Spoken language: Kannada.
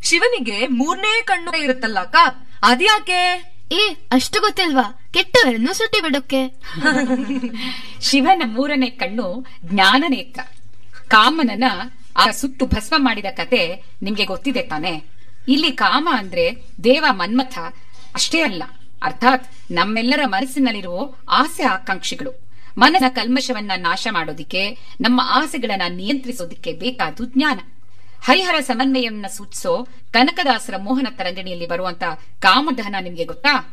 ಶಿವನಿಗೆ ಮೂರನೇ ಕಣ್ಣು ಇರುತ್ತಲ್ಲ ಅಕ್ಕ ಅದ್ಯಾಕೆ ಏ ಅಷ್ಟು ಗೊತ್ತಿಲ್ವಾ ಕೆಟ್ಟವರನ್ನು ಸುಟ್ಟಿ ಬಿಡೋಕೆ ಶಿವನ ಮೂರನೇ ಕಣ್ಣು ಜ್ಞಾನ ನೇತ್ರ ಕಾಮನನ ಆ ಸುಟ್ಟು ಭಸ್ಮ ಮಾಡಿದ ಕತೆ ನಿಮ್ಗೆ ಗೊತ್ತಿದೆ ತಾನೆ ಇಲ್ಲಿ ಕಾಮ ಅಂದ್ರೆ ದೇವ ಮನ್ಮಥ ಅಷ್ಟೇ ಅಲ್ಲ ಅರ್ಥಾತ್ ನಮ್ಮೆಲ್ಲರ ಮನಸ್ಸಿನಲ್ಲಿರುವ ಆಸೆ ಆಕಾಂಕ್ಷೆಗಳು ಮನಸ್ಸಿನ ಕಲ್ಮಶವನ್ನ ನಾಶ ಮಾಡೋದಿಕ್ಕೆ ನಮ್ಮ ಆಸೆಗಳನ್ನ ನಿಯಂತ್ರಿಸೋದಿಕ್ಕೆ ಬೇಕಾದ್ದು ಜ್ಞಾನ ಹರಿಹರ ಸಮನ್ವಯವನ್ನ ಸೂಚಿಸೋ ಕನಕದಾಸರ ಮೋಹನ ತರಂಗಿಣಿಯಲ್ಲಿ ಬರುವಂತ ಕಾಮದಹನ ನಿಮ್ಗೆ ಗೊತ್ತಾ